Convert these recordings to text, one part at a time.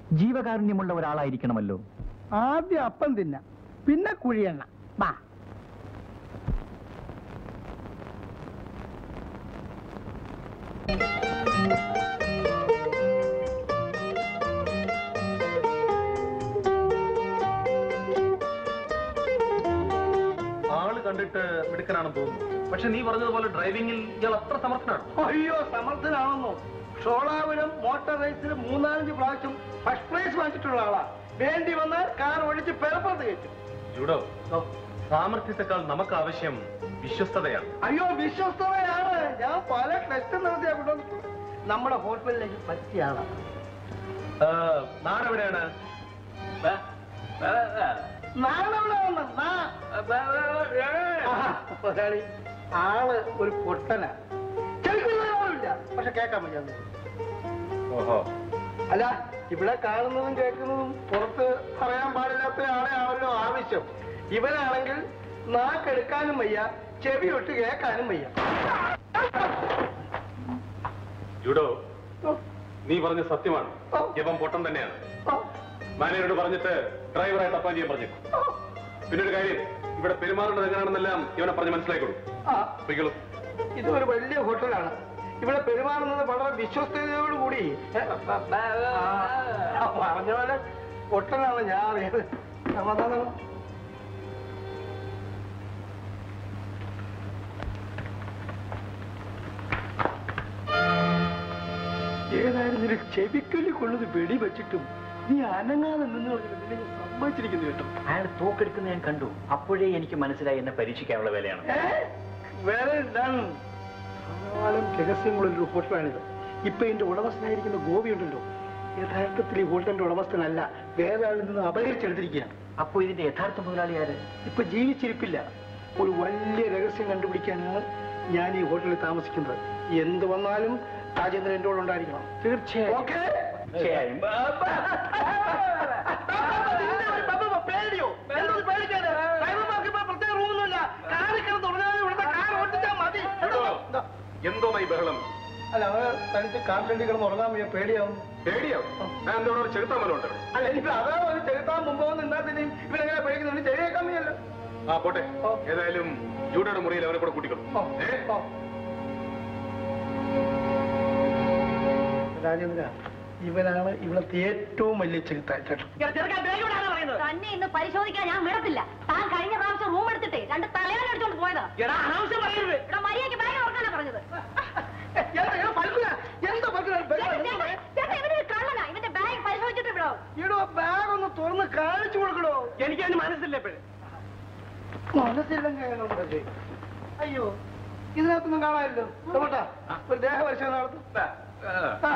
ജീവകാരുണ്യമുള്ള ഒരാളായിരിക്കണമല്ലോ ആദ്യം അപ്പം തിന്ന പിന്നെ കുഴിയെണ്ണ വാ ആള് കണ്ടിട്ട് മിടുക്കനാണെന്ന് തോന്നുന്നു പക്ഷെ നീ പറഞ്ഞതുപോലെ ഡ്രൈവിംഗിൽ ഇയാൾ അത്ര സമർത്ഥനാണ് അയ്യോ സമർത്ഥനാണെന്നോ ഷോളാപുരം മോട്ടോർ റേസിൽ മൂന്നാലഞ്ച് പ്രാവശ്യം ഫസ്റ്റ് പ്രൈസ് വാങ്ങിച്ചിട്ടുള്ള ആളാ വേണ്ടി വന്നാൽ കാർ ഒഴിച്ച് പെരപ്പുറത്ത് കയറ്റും ജൂഡോ സാമർഥ്യത്തെക്കാൾ നമുക്ക് ആവശ്യം വിശ്വസ്തതയാണ് അയ്യോ വിശ്വസ്തതയാണ് ഞാൻ പല ടെസ്റ്റ് നടത്തിയ കൊണ്ടുവന്നിട്ടുള്ളത് നമ്മുടെ ഹോട്ടലിലേക്ക് പറ്റിയ ആളാണ് ആ, നാടെവിടെയാണ് നാളെവിടെ വന്ന നാ ആഹാ, മുതലാളി ആള് ഒരു പൊട്ടനാ കേൾക്കുന്നതില്ല പക്ഷെ കേൾക്കാൻ വയ്യാന്ന് ഓഹോ അല്ല ഇവിടെ കാണുന്നതും കേൾക്കുന്നതും പുറത്ത് പറയാൻ പാടില്ലാത്ത ആളെ ആണല്ലോ ആവശ്യം ഇവനാണെങ്കിൽ നാക്കെടുക്കാനും വയ്യ ചെവി ഒട്ട് കേൾക്കാനും വയ്യ ജൂഡോ ഓ, നീ പറഞ്ഞ സത്യമാണ് ഓ, ഇവൻ പൊട്ടൻ തന്നെയാണ് ഓ, മാനേജരോട് പറഞ്ഞിട്ട് ഡ്രൈവറായിട്ട് അപ്പാൻ ചെയ്യാൻ പറഞ്ഞു ഓ. പിന്നെ ഒരു കാര്യം ഇവിടെ പെരുമാറേണ്ടത് എങ്ങനെയാണെന്നെല്ലാം ഇവനെ പറഞ്ഞ് മനസ്സിലാക്കിക്കൊള്ളു ആ, പൊയ്ക്കോളൂ ഇത് ഒരു വലിയ ഹോട്ടലാണ് ഇവിടെ പെരുമാറുന്നത് വളരെ വിശ്വസ്തയോടുകൂടി ഏ, ആ, പറഞ്ഞ പോലെ പൊട്ടനാണ് ഞാൻ അറിയത് സമാധാനം ഏതായാലും നിനക്ക് ചെവിക്കല്ലി കൊള്ളത് വെടി വെച്ചിട്ടും നീ അനങ്ങാതെ നിന്ന് കളഞ്ഞിട്ട് നിന്നെ ഞാൻ സമ്മതിച്ചിരിക്കുന്നു കേട്ടോ അയാൾ തോക്കെടുക്കുന്ന ഞാൻ കണ്ടു അപ്പോഴേ എനിക്ക് മനസ്സിലായി എന്നെ പരീക്ഷിക്കാനുള്ള വേലയാണ് വേറെ എന്താണ് ധാരാളം രഹസ്യങ്ങളുള്ളൊരു ഹോട്ടലാണിത് ഇപ്പൊ ഇതിന്റെ ഉടമസ്ഥനായിരിക്കുന്ന ഗോപി ഉണ്ടല്ലോ യഥാർത്ഥത്തിൽ ഈ ഹോട്ടലിന്റെ ഉടമസ്ഥനല്ല വേറെ ആളിൽ നിന്ന് അപഹരിച്ചെടുത്തിരിക്കുകയാണ് അപ്പോ ഇതിന്റെ യഥാർത്ഥ മുതലാളി ആര് ഇപ്പൊ ജീവിച്ചിരിപ്പില്ല ഒരു വലിയ രഹസ്യം കണ്ടുപിടിക്കാനാണ് ഞാൻ ഈ ഹോട്ടലിൽ താമസിക്കുന്നത് എന്ത് വന്നാലും രാജേന്ദ്രൻ എന്റെ കൂടെ ഉണ്ടായിരിക്കണം തീർച്ചയായും ഓക്കേ? തീർച്ചയായും പേടിയോ എന്തോ പേടിക്കാതെ ഡ്രൈവർമാർക്ക് ഇപ്പൊ പ്രത്യേക റൂമൊന്നുമില്ല കാറിൽ കിടന്ന് തുടങ്ങാതെ ഇവിടുത്തെ കാർ ഓടിച്ചാൽ മതി കേട്ടോ? ദാ. എന്തോ ഈ ബഹളം അല്ല അവന് തനിച്ച് കാറിലേക്ക് കിടന്ന് ഉറങ്ങാൻ വയ്യ പേടിയാവും പേടിയോ ഞാൻ എന്തോ ഒരു ചെറുത്താൻ വല്ലതും ഉണ്ടോ അല്ല ഇനിയിപ്പോ അതാ ഒരു ചെറുത്താൻ മുമ്പ് വന്ന് നിന്നാ തന്നെ ഇവനെങ്ങനെ പേടിക്കുന്നു ശരിയാക്കാൻ വയ്യല്ലോ ആ പോട്ടെ ഓ. ഏതായാലും ജൂഡയുടെ മുറിയിൽ അവനെ കൂടെ കൂട്ടിക്കൊള്ളു ഓ, ഏ? ഓ. രാജേന്ദ്ര ഇവനാണ് ഇവിടുത്തെ ഏറ്റവും വലിയ ചെറുത്താൻ കേട്ടോ തന്നെ ഇന്ന് പരിശോധിക്കാൻ ഞാൻ വിടത്തില്ല താൻ കഴിഞ്ഞ പ്രാവശ്യം റൂം എടുത്തിട്ടേ രണ്ട് തലയോടെ എടുത്തോണ്ട് പോയതാ ഇവിടെ മര്യാദയ്ക്ക് ബാഗ് ഓർക്കാനാ പറഞ്ഞത് എന്താ, എന്താ ഫൽഗുന? എന്താ ഫൽഗുന? ചേട്ടാ, ചേട്ടാ, ചേട്ടാ, ഇവനൊരു കള്ളനാ ഇവന്റെ ബാഗ് പരിശോധിച്ചിട്ട് വിടോ ഈടോ ബാഗ് ഒന്ന് തുറന്ന് കാണിച്ചു കൊടുക്കണോ എനിക്ക് അതിന് മനസ്സില്ല ഇപ്പോഴും മനസ്സില്ലെങ്കിൽ അയ്യോ ഇതിനകത്തൊന്നും കാണാനില്ലോ ടോട്ടാ ഒരു ദേഹ പരിശോധന നടത്തും ആ.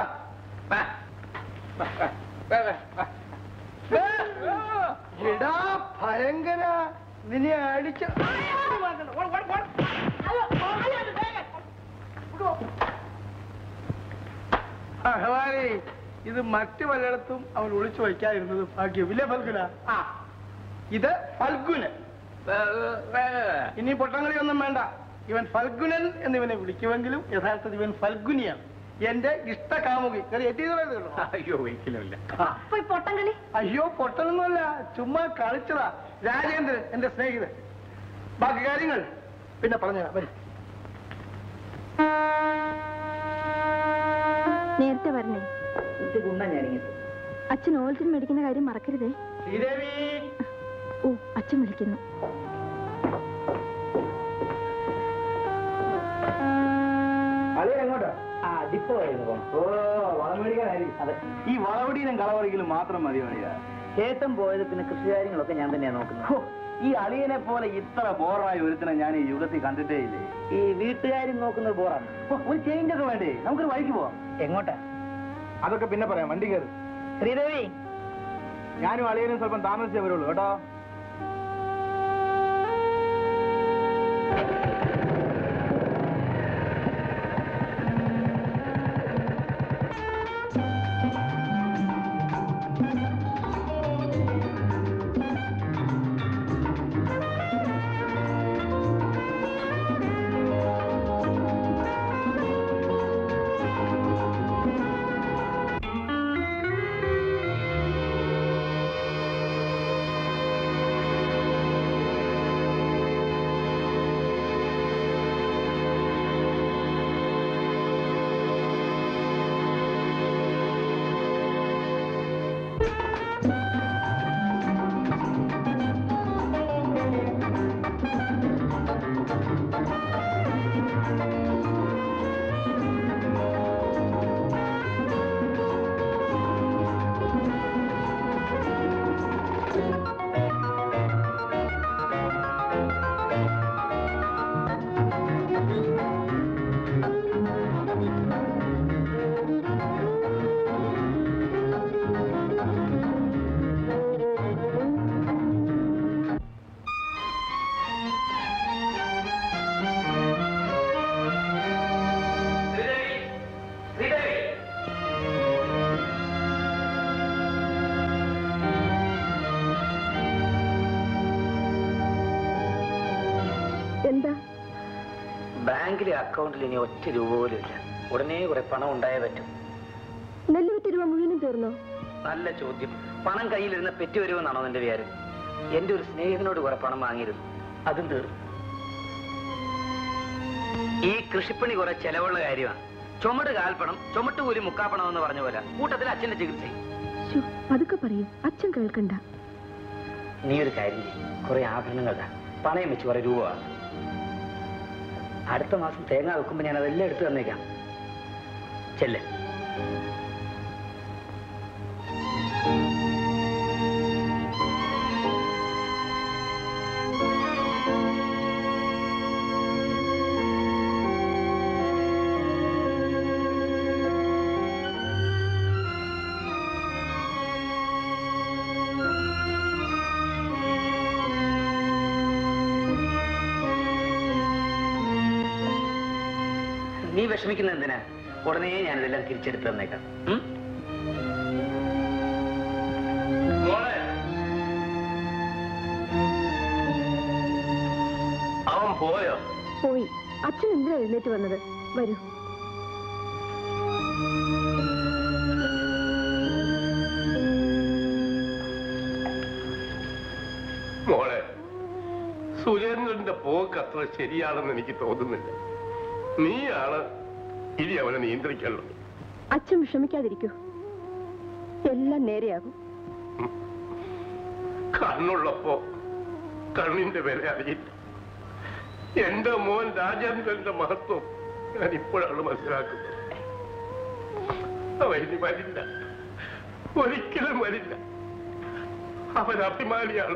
എടാ ഭയങ്കര നിന്നെ അടിച്ച ഭഗവാനെ ഇത് മറ്റു പലയിടത്തും അവൻ ഒളിച്ചു വയ്ക്കാതിരുന്നത് ഭാഗ്യം ഇല്ലേ ഫൽഗുന ആ ഇത് ഫൽഗുനൻ ഇനി പൊട്ടങ്കളിയൊന്നും വേണ്ട ഇവൻ ഫൽഗുനൻ എന്നിവനെ വിളിക്കുമെങ്കിലും യഥാർത്ഥത്തിൽ ഇവൻ ഫൽഗുനിയാണ് എന്റെ ഇഷ്ട കാമുകി കയറി എത്തിയത് കേട്ടോ അയ്യോ ഒരിക്കലുമില്ല അപ്പൊ ഈ പൊട്ടം കളി അയ്യോ പൊട്ടനൊന്നുമല്ല ചുമ്മാ കളിച്ചതാ രാജേന്ദ്രൻ എന്റെ സ്നേഹിതൻ ബാക്കി കാര്യങ്ങൾ പിന്നെ പറഞ്ഞു വരും നേരത്തെ വരണേ അച്ഛൻ ഓൾസിൻ മേടിക്കുന്ന കാര്യം മറക്കരുതേ ശ്രീദേവി ഓ അച്ഛൻ വിളിക്കുന്നു അളിയ എങ്ങോട്ടാ ആ ഡിപ്പോ ആയിരുന്നു ഓ വളം മേടിക്കാനായിരിക്കും അതെ ഈ വളവടിയിലും കളവറിക്കലും മാത്രം മതി അളിയ ചേട്ടൻ പോയത് പിന്നെ കൃഷി കാര്യങ്ങളൊക്കെ ഞാൻ തന്നെയാ നോക്കുന്നത് ഹോ, ഈ അളിയനെ പോലെ ഇത്ര ബോറായ ഒരുത്തിനെ ഞാൻ ഈ യുഗത്തിൽ കണ്ടിട്ടേ ഇല്ലേ ഈ വീട്ടുകാരും നോക്കുന്നത് ബോറാണ് ഹോ, ഒരു ചേഞ്ച് ഒക്കെ വേണ്ടേ നമുക്കൊരു വഴിക്ക് പോവാം എങ്ങോട്ടാ അതൊക്കെ പിന്നെ പറയാം വണ്ടി കയറി ശ്രീദേവി ഞാനും അളിയനും സ്വല്പം താമസിച്ചേ വരുള്ളൂ കേട്ടോ എന്താ ബാങ്കിലെ അക്കൗണ്ടിൽ ഇനി ഒറ്റ രൂപ പോലും ഇല്ല ഉടനെ കുറെ പണം ഉണ്ടായേ പറ്റും നെല്ലുവിറ്റ് രൂപ മുഴുവനും തീർന്നോ നല്ല ചോദ്യം പണം കയ്യിലിരുന്ന പെറ്റി വരുമെന്നാണോ നിന്റെ വിചാരം എന്റെ ഒരു സ്നേഹിതനോട് കുറെ പണം വാങ്ങിയിരുന്നു അതും തീർന്നു ഈ കൃഷിപ്പണി കുറെ ചെലവുള്ള കാര്യമാണ് ചുമട് കാൽപ്പണം ചുമട്ട് കൂലി മുക്കാപ്പണം എന്ന് പറഞ്ഞ പോലെ കൂട്ടത്തിൽ അച്ഛന്റെ ചികിത്സയും ശ്ശോ, പതുക്കെ പറയൂ അച്ഛൻ കേൾക്കണ്ട നീ ഒരു കാര്യം ചെയ്യും കുറെ ആഭരണങ്ങളുടെ പണയം വെച്ച് കുറെ രൂപ വാങ്ങ്. അടുത്ത മാസം തേങ്ങ വെക്കുമ്പോ ഞാൻ അതെല്ലാം എടുത്തു തന്നേക്കാം ചെല്ലേ നീ വിഷമിക്കുന്ന എന്തിനാ ഉടനെ ഞാനിതെല്ലാം തിരിച്ചെടുത്ത് തന്നേക്കാം ഉം? മോളെ അവൻ പോയോ പോയി അച്ഛൻ എന്തിനാ എഴുന്നേറ്റ് വന്നത് വരൂ മോളെ സുരേന്ദ്രന്റെ പോക്ക് അത്ര ശരിയാണെന്ന് എനിക്ക് തോന്നുന്നില്ല നീയാണ് ഇനി അവനെ നിയന്ത്രിക്കാനുള്ളത് അച്ഛൻ വിഷമിക്കാതിരിക്കൂ എല്ലാം നേരെയാകും കണ്ണുള്ളപ്പോ കണ്ണിന്റെ വില അറിയില്ല എന്റെ മോൻ രാജേന്ദ്രന്റെ മഹത്വം ഞാൻ ഇപ്പോഴാണ് മനസ്സിലാക്കുന്നത് അവൻ ഇനി വരില്ല ഒരിക്കലും വരില്ല അവൻ അഭിമാനിയാണ്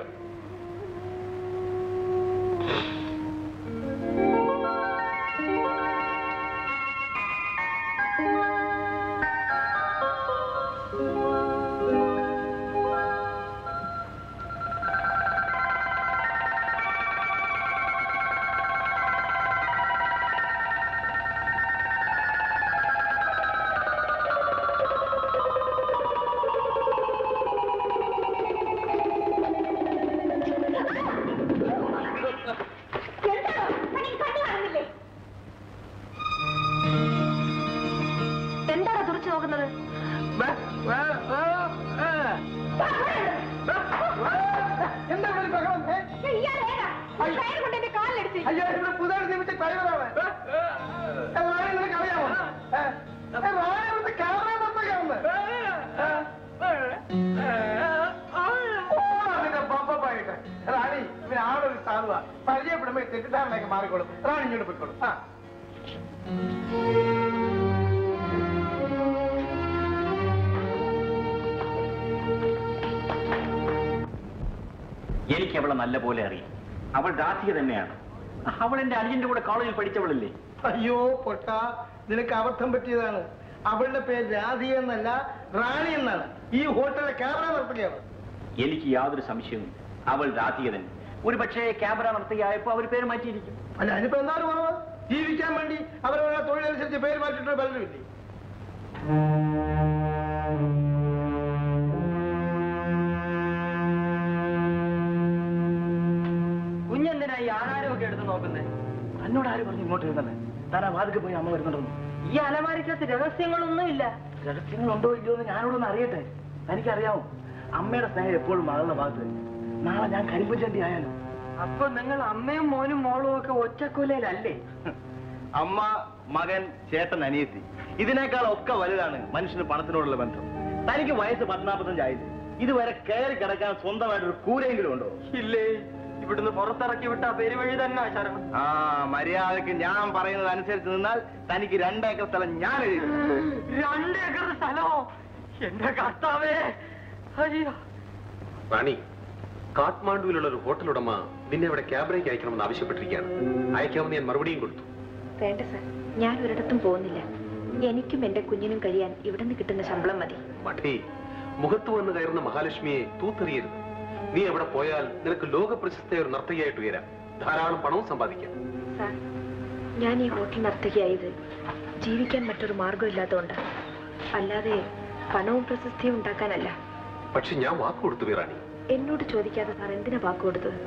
എന്താണ് തുറച്ചു നോക്കുന്നത് എന്താ ഇവിടെ ബഹളം ഏ? കാലിലടിച്ച് അയ്യോ ഇവിടെ പുതുതായി നിയമിച്ച ഡ്രൈവറാണ് റാണി നിനക്ക് അറിയാമോ ഏ? ഏ, റാണി ഇവിടുത്തെ ക്യാമറ നിർത്തുകയാണ് റാണി ഇവൻ ആളൊരു സാധുവാ പരിചയപ്പെടുമ്പോ ഈ തെറ്റിദ്ധാരണയൊക്കെ മാറിക്കോളും റാണി ഇങ്ങോട്ട് പോയിക്കോളും ആ എനിക്ക് അവളെ നല്ല പോലെ അറിയാം അവൾ രാധിക തന്നെയാണ് അവൾ എന്റെ അനിയന്റെ കൂടെ കോളേജിൽ പഠിച്ചവളല്ലേ അയ്യോ പൊട്ട നിനക്ക് അബദ്ധം പറ്റിയതാണ് അവളുടെ പേര് രാധി എന്നല്ല റാണി എന്നാണ് ഈ ഹോട്ടലിലെ ക്യാമറ നിർത്തുകയാണ് എനിക്ക് യാതൊരു സംശയവും അവൾ രാധിക തന്നെ ഒരു പക്ഷേ ക്യാമറ നടത്തുകയായപ്പോ അവർ പേര് മാറ്റിയിരിക്കും അല്ല അതിനിപ്പോ എന്താണ് കുറവ് ജീവിക്കാൻ വേണ്ടി അവരവരുടെ തൊഴിലനുസരിച്ച് പേര് മാറ്റിയിട്ട് പലരുമില്ലേ കുഞ്ഞെന്തിനാ ഈ ആഹാരമൊക്കെ എടുത്ത് നോക്കുന്നേ തന്നോട് ആര് പറഞ്ഞു ഇങ്ങോട്ട് ഇരുന്നത് താൻ ആ വാതിക്ക് പോയി അമ്മ വരുന്നുണ്ടെന്ന് ഈ അലമാരിക്കകത്ത് രഹസ്യങ്ങളൊന്നുമില്ല രഹസ്യങ്ങളുണ്ടോ ഇല്ലയോ എന്ന് ഞാനോടൊന്ന് അറിയട്ടെ തനിക്കറിയാമോ അമ്മയുടെ സ്നേഹം എപ്പോഴും മകളുടെ ഭാഗത്ത് തന്നെ. നാളെ ഞാൻ കരിമ്പുചണ്ടി ആയാലോ അപ്പൊ നിങ്ങൾ അമ്മയും മോനും മോളും ഒക്കെ ഒറ്റക്കൊലയിലല്ലേ അമ്മ മകൻ ചേട്ടൻ അനിയത്തി ഇതിനേക്കാളൊക്കെ വലുതാണ് മനുഷ്യന് പണത്തിനോടുള്ള ബന്ധം തനിക്ക് വയസ്സ് പത്നാപ്പത്തഞ്ചായില്ലേ ഇതുവരെ കയറി കിടക്കാൻ സ്വന്തമായിട്ട് ഒരു കൂരെങ്കിലും ഉണ്ടോ ഇല്ലേ ഇവിടുന്ന് പുറത്തിറക്കി വിട്ട പെരുവഴി തന്നെ ശരണം ആ മര്യാദക്ക് ഞാൻ പറയുന്നത് അനുസരിച്ച് നിന്നാൽ തനിക്ക് രണ്ടേക്കർ സ്ഥലം ഞാൻ എഴുതി തരും. രണ്ട് ഏക്കർ സ്ഥലമോ എന്റെ കർത്താവേ അയ്യോ റാണി കാഠ്മാണ്ഡുവിലുള്ള ഒരു ഹോട്ടൽ ഉടമ നിന്നെ അവിടെ ക്യാബറേക്ക് അയക്കണമെന്ന് ആവശ്യപ്പെട്ടിരിക്കുകയാണ് അയക്കാമെന്ന് ഞാൻ മറുപടിയും കൊടുത്തു വേണ്ട സാർ ഞാൻ ഒരിടത്തും പോകുന്നില്ല എനിക്കും എന്റെ കുഞ്ഞിനും കഴിയാൻ ഇവിടെ നിന്ന് കിട്ടുന്ന ശമ്പളം മതി മഠേ മുഖത്ത് വന്ന് കയറുന്ന മഹാലക്ഷ്മിയെ തൂത്തെറിയരുത് നീ അവിടെ പോയാൽ നിനക്ക് ലോക പ്രശസ്തയ ഒരു നർത്തകിയായിട്ട് ഉയരാം ധാരാളം പണവും സമ്പാദിക്കാം സാർ ഞാൻ ഈ ഹോട്ടൽ നർത്തകിയായത് ജീവിക്കാൻ മറ്റൊരു മാർഗമില്ലാത്തതുകൊണ്ടാണ് അല്ലാതെ പണവും പ്രശസ്തിയും ഉണ്ടാക്കാനല്ല പക്ഷെ ഞാൻ വാക്ക് കൊടുത്തു റാണി എന്നോട് ചോദിക്കാതെ സാർ എന്തിനാ വാക്ക് കൊടുത്തത്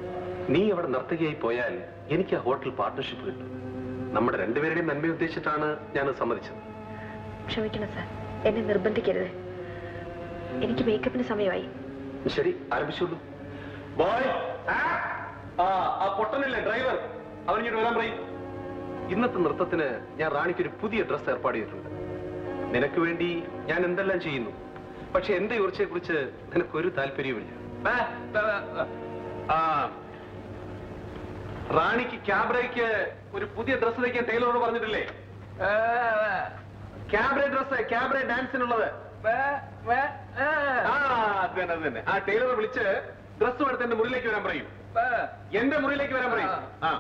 നീ അവിടെ നർത്തകിയായി പോയാൽ എനിക്ക് ആ ഹോട്ടൽ പാർട്ട്ണർഷിപ്പ് കിട്ടും നമ്മുടെ രണ്ടുപേരുടെയും നന്മ ഉദ്ദേശിച്ചിട്ടാണ് ഞാൻ സമ്മതിച്ചത് ക്ഷമിക്കണം സാർ എന്നെ നിർബന്ധിക്കരുത് എനിക്ക് മേക്കപ്പിന് സമയമായി ശരി ആരംഭിച്ചോളൂ ബോയ് ആ ആ പൊട്ടനില്ലേ ഡ്രൈവർ അവനിങ്ങോട്ട് വരാൻ പറയും ഇന്നത്തെ നൃത്തത്തിന് ഞാൻ റാണിക്ക് ഒരു പുതിയ ഡ്രസ് ഏർപ്പാട് ചെയ്തിട്ടുണ്ട് നിനക്ക് വേണ്ടി ഞാൻ എന്തെല്ലാം ചെയ്യുന്നു പക്ഷെ എന്റെ ഉയർച്ചയെ കുറിച്ച് നിനക്കൊരു താല്പര്യവുമില്ല ആ, ആ, ആ. ആ റാണിക്ക് ക്യാബ്രയ്ക്ക് ഒരു പുതിയ ഡ്രസ്സ് തയ്ക്കാൻ ടൈലറോട് പറഞ്ഞിട്ടില്ലേ ക്യാബ്രെ ഡ്രസ് ക്യാബ്രെ ഡാൻസിനുള്ളത് ആ അത് തന്നെ അത് തന്നെ ആ ടൈലർ വിളിച്ച് ഡ്രസ്സും എടുത്ത് എന്റെ മുറിയിലേക്ക് വരാൻ പറയും എന്റെ മുറിയിലേക്ക് വരാൻ പറയും ആ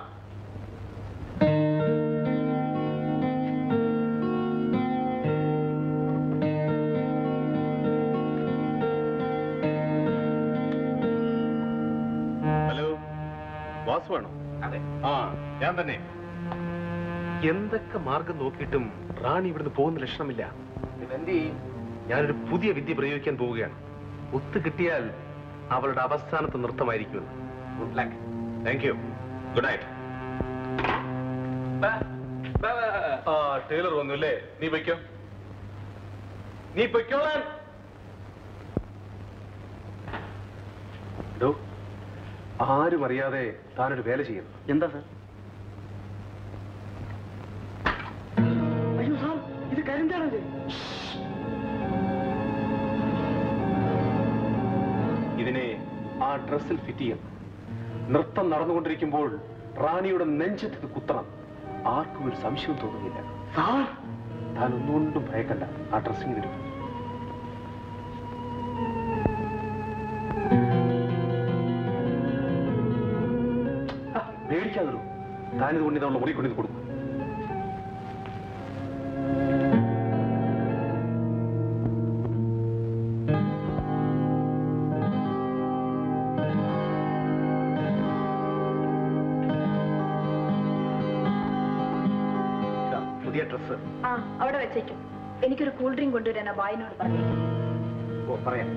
ഹലോ ബോസ് വേണോ അതെ ആ ഞാൻ തന്നെ എന്തൊക്കെ മാർഗം നോക്കിയിട്ടും റാണി ഇവിടുന്ന് പോകുന്ന ലക്ഷണമില്ല എന്ത് ചെയ്യും ഞാനൊരു പുതിയ വിദ്യ പ്രയോഗിക്കാൻ പോവുകയാണ് ഒത്തു കിട്ടിയാൽ അവളുടെ അവസാനത്തെ നൃത്തമായിരിക്കും good luck thank you good night ആ ടൈലർ വന്നു അല്ലേ നീ പൊയ്ക്കോ നീ പൊയ്ക്കോളാൻ ഡോ, ആരും അറിയാതെ താനൊരു വേല ചെയ്യുന്നു എന്താ സാർ അയ്യോ സാർ ഇത് കരിന്താണത് ഇതിനെ ആ ഡ്രസ്സിൽ ഫിറ്റ് ചെയ്യണം നൃത്തം നടന്നുകൊണ്ടിരിക്കുമ്പോൾ റാണിയുടെ നെഞ്ചത്ത് ഇത് കുത്തണം ആർക്കും ഒരു സംശയവും തോന്നുന്നില്ല സാർ താൻ ഒന്നുകൊണ്ടും ഭയക്കണ്ട ആ ഡ്രസ്സിംഗ് വരും പേടിക്കാതൊരു താനിത് കൊണ്ട് നമ്മൾ മുറി കൊണ്ടിത് കൊടുക്കും ഇതാ, പുതിയ ഡ്രസ് ആ അവിടെ വെച്ചേക്കും എനിക്കൊരു കൂൾ ഡ്രിങ്ക് കൊണ്ടുവരാൻ ആ ബായിനോട് പറഞ്ഞേക്കും ഓ പറയാം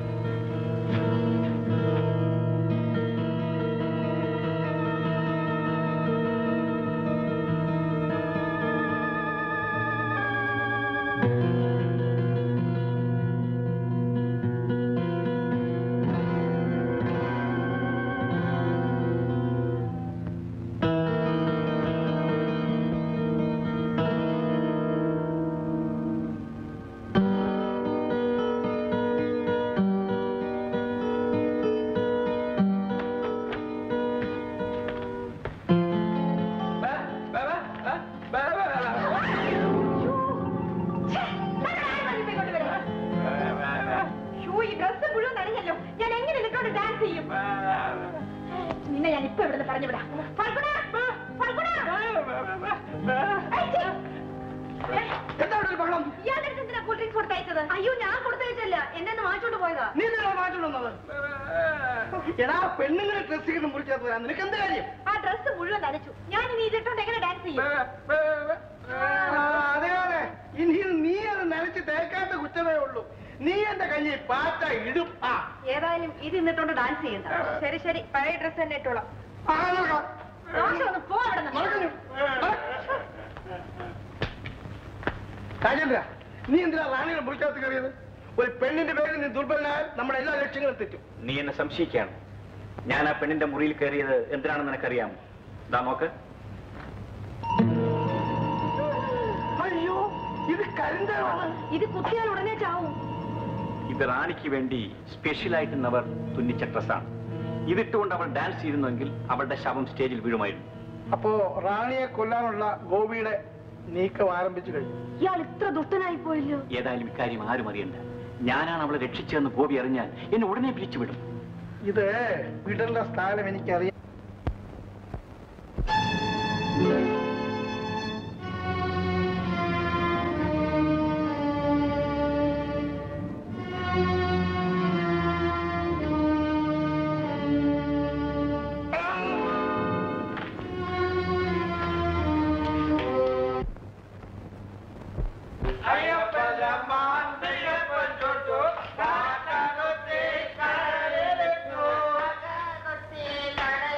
ഈ ഡ്രസ് മുഴുവൻ നനഞ്ഞല്ലോ ഞാൻ എങ്ങനെ നിൽക്കൊണ്ട് ഡാൻസ് ചെയ്യും നിന്നെ ഞാൻ ഇപ്പൊ ഇവിടുന്ന് പറഞ്ഞു വിടാം ഫൽഗുണ, ഫൽഗുണ. ഐ, ഛെ. എന്താ ഇവിടെ ഒരു ബഹളം ഇയാളുടെ അടുത്ത് എന്തിനാ കൂൾ ഡ്രിങ്ക്സ് കൊടുത്തയച്ചത് അയ്യോ ഞാൻ കൊടുത്തയച്ചല്ല എന്നെ ഒന്ന് വാങ്ങിച്ചോണ്ട് പോയതാ നീ എന്തിനാ മാറ്റുന്നത് എടാ പെണ്ണുങ്ങളെ ഡ്രസ് ചെയ്ത് മുറിച്ചത് നിനക്ക് എന്ത് കാര്യം ആ ഡ്രസ് മുഴുവൻ നനച്ചു ഞാൻ ഇനി ഇതിട്ടോണ്ട് എങ്ങനെ ഡാൻസ് ചെയ്യും ആ, അതെ അതെ ഇനി നീ അത് നനച്ച് തേക്കാത്ത കുറ്റമേ ഉള്ളൂ നീ എന്റെ കഞ്ഞി പാറ്റ ഇടും ആ ഏതായാലും ഇത് ഇന്നിട്ടോണ്ട് ഡാൻസ് ചെയ്യണ്ട ശരി ശരി പഴയ ഡ്രസ് തന്നെ ഇട്ടോളാം ആ, നടക്കാം. ദോശ ഒന്ന് പോ അവിടെ നടക്കുന്നു. രാജേന്ദ്ര നീ എന്തിനാ റാണിയെ മുറിക്കകത്ത് കയറിയത് ഒരു പെണ്ണിന്റെ പേരിൽ നീ ദുർബലനായാൽ നമ്മുടെ എല്ലാ ലക്ഷ്യങ്ങളും തെറ്റും നീ എന്നെ സംശയിക്കുകയാണ് ഞാൻ ആ പെണ്ണിന്റെ മുറിയിൽ കയറിയത് എന്തിനാണെന്ന് നിനക്കറിയാം ദാ നോക്ക് അയ്യോ ഇത് കരിന്തമാണ് ഇത് കുത്തിയാൽ ഉടനെ ചാവും ഇത് റാണിക്ക് വേണ്ടി സ്പെഷ്യലായിട്ട് അവർ തുന്നിച്ച ഡ്രസ്സാണ് ഇതിട്ടുകൊണ്ട് അവൾ ഡാൻസ് ചെയ്തിരുന്നെങ്കിൽ അവളുടെ ശവം സ്റ്റേജിൽ വീഴുമായിരുന്നു അപ്പോ റാണിയെ കൊല്ലാനുള്ള ഗോപിയുടെ നീക്കം ആരംഭിച്ചു കഴിഞ്ഞു ഇയാൾ ഇത്ര ദുഷ്ടനായി പോയല്ലോ ഏതായാലും ഇക്കാര്യം ആരും അറിയണ്ട ഞാനാണ് അവളെ രക്ഷിച്ചതെന്ന് ഗോപി അറിഞ്ഞാൽ എന്നെ ഉടനെ പിരിച്ചുവിടും ഇത് വിടേണ്ട സ്ഥാനം എനിക്കറിയാം ും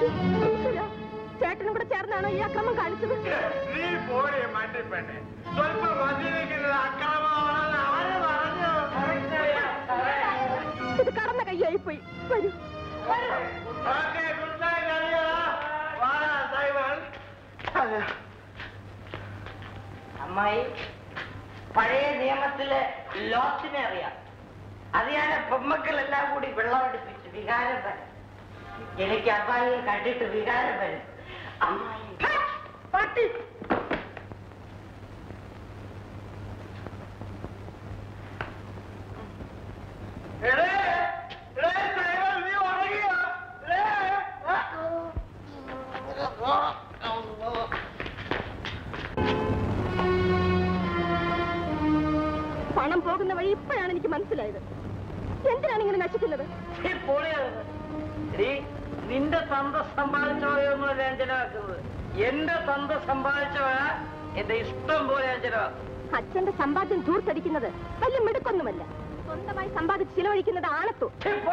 ഈശ്വരാ, ചേട്ടനും കൂടെ ചേർന്നാണോ ഈ അക്രമം കാണിച്ചത് നീ പോരെ മണ്ടി പെണ്ണെ സ്വല്പം മദ്യപിക്കുന്നത് അക്രമമാണെന്ന് അവര് പറഞ്ഞു ഇത് കടന്ന കൈയായി പോയി വരൂ ഓക്കേ, good night, അനിയാ. വാടാ, സൈമൺ. അമ്മായി പഴയ നിയമത്തിലെ ലോത്തിനെ അറിയാം അത് ഞാൻ പെമ്മക്കളെല്ലാം കൂടി വെള്ളമടുപ്പിച്ച് വികാരം വരും എനിക്ക് അമ്മായിയെ കണ്ടിട്ട് വികാരം വരും അമ്മായി പട്ടി എടേ, എടേ, സൈമൺ, നീ ഉറങ്ങിയോ? എടേ, ആ. പണം പോകുന്ന വഴി ഇപ്പോഴാണ് എനിക്ക് മനസ്സിലായത് എന്തിനാണ് ഇങ്ങനെ നശിക്കുന്നത് ഈ പൊളിയാകുന്നത്. എടീ, നിന്റെ തന്ത സമ്പാദിച്ചോയൊന്നുമല്ല ഞാൻ ചെലവാക്കുന്നത് എന്റെ തന്ത സമ്പാദിച്ചോയാ എന്റെ ഇഷ്ടം പോലെ ഞാൻ ചെലവാക്കും അച്ഛന്റെ സമ്പാദ്യം ധൂർത്തടിക്കുന്നത് വലിയ മിടുക്കൊന്നുമല്ല സ്വന്തമായി സമ്പാദിച്ച് ചിലവഴിക്കുന്നത് ആണത്തു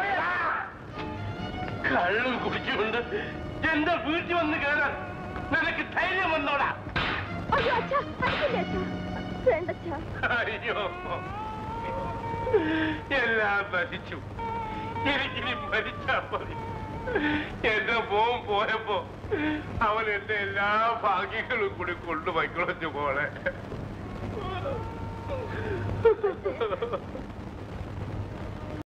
കള്ളും കുടിച്ചുകൊണ്ട് എന്റെ വീട്ടിൽ വന്ന് കയറാൻ നിനക്ക് ധൈര്യം വന്നോടാ അയ്യോ അച്ഛാ അടിക്കില്ലേ അച്ഛാ വേണ്ട അച്ഛാ അയ്യോ എല്ലാം മരിച്ചു എനിക്കിനി മരിച്ചാ മതി എന്റെ മോൻ പോയപ്പോ അവൻ എന്റെ എല്ലാ ഭാഗ്യങ്ങളും കൂടി കൊണ്ടുപോയിക്കളഞ്ഞു പോളെ